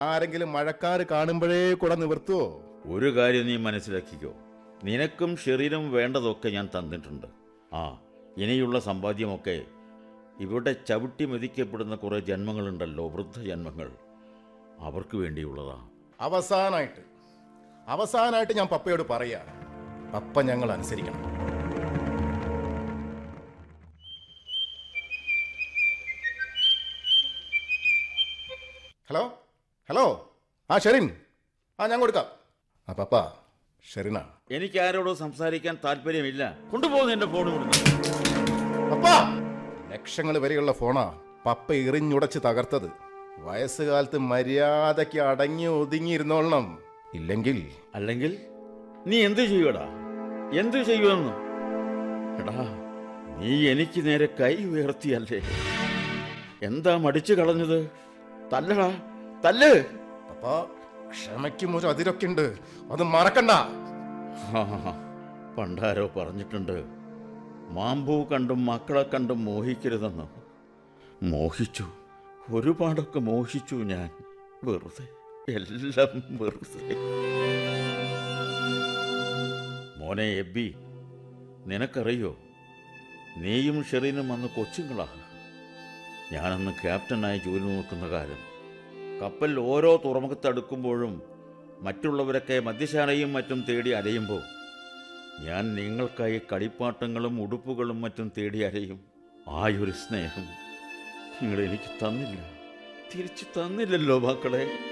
ആരെങ്കിലും മഴക്കാറ് കാണുമ്പോഴേ കൂടെ നിവർത്തുവോ ഒരു കാര്യം നീ മനസ്സിലാക്കിക്കോ നിനക്കും ഷെറിനും വേണ്ടതൊക്കെ ഞാൻ തന്നിട്ടുണ്ട് ആ ഇനിയുള്ള സമ്പാദ്യമൊക്കെ ഇവിടെ ചവിട്ടി മെതിക്കപ്പെടുന്ന കുറേ ജന്മങ്ങളുണ്ടല്ലോ വൃദ്ധജന്മങ്ങൾ അവർക്ക് വേണ്ടിയുള്ളതാ അവസാനായിട്ട് അവസാനായിട്ട് ഞാൻ പപ്പയോട് പറയാ പപ്പ ഞങ്ങൾ അനുസരിക്കണം ഹലോ ഹലോ ആ ഷെറിൻ ആ ഞാൻ കൊടുക്കാം ആ പപ്പ ഷെറിനാ എനിക്ക് ആരോടും സംസാരിക്കാൻ താല്പര്യമില്ല കൊണ്ടുപോകുന്ന എന്റെ ഫോൺ ഇവിടുന്ന് പപ്പ ലക്ഷങ്ങൾ വരെയുള്ള ഫോണാ പപ്പ എറിഞ്ഞുടച്ച് തകർത്തത് വയസ്സുകാലത്ത് മര്യാദയ്ക്ക് അടങ്ങി ഒതുങ്ങിയിരുന്നോളണം ഇല്ലെങ്കിൽ അല്ലെങ്കിൽ നീ എന്തു ചെയ്യുവടാ എന്തു ചെയ്യുമെന്ന് എടാ നീ എനിക്ക് നേരെ കൈ ഉയർത്തിയല്ലേ എന്താ മടിച്ചു കളഞ്ഞത് തല്ലടാ തല്ല് പപ്പ ക്ഷമയ്ക്കും ഒരു അതിരൊക്കെ ഉണ്ട് അത് മറക്കണ്ട ആ, പണ്ടാരോ പറഞ്ഞിട്ടുണ്ട് മാമ്പൂ കണ്ടും മക്കളെ കണ്ടും മോഹിക്കരുതെന്ന് മോഹിച്ചു ഒരുപാടൊക്കെ മോഹിച്ചു ഞാൻ വെറുതെ എല്ലാം വെറുതെ മോനെ എബി നിനക്കറിയോ നീയും ഷെറീനും അന്ന് കൊച്ചുങ്ങളാ ഞാനന്ന് ക്യാപ്റ്റനായി ജോലി നോക്കുന്ന കാലം കപ്പൽ ഓരോ തുറമുഖത്തടുക്കുമ്പോഴും മറ്റുള്ളവരൊക്കെ മദ്യശാലയും മറ്റും തേടി അലയുമ്പോൾ ഞാൻ നിങ്ങൾക്കായി കളിപ്പാട്ടങ്ങളും ഉടുപ്പുകളും മറ്റും തേടി അലയും ആയൊരു സ്നേഹം നിങ്ങൾ എനിക്ക് തന്നില്ല തിരിച്ചു തന്നില്ലല്ലോ മക്കളെ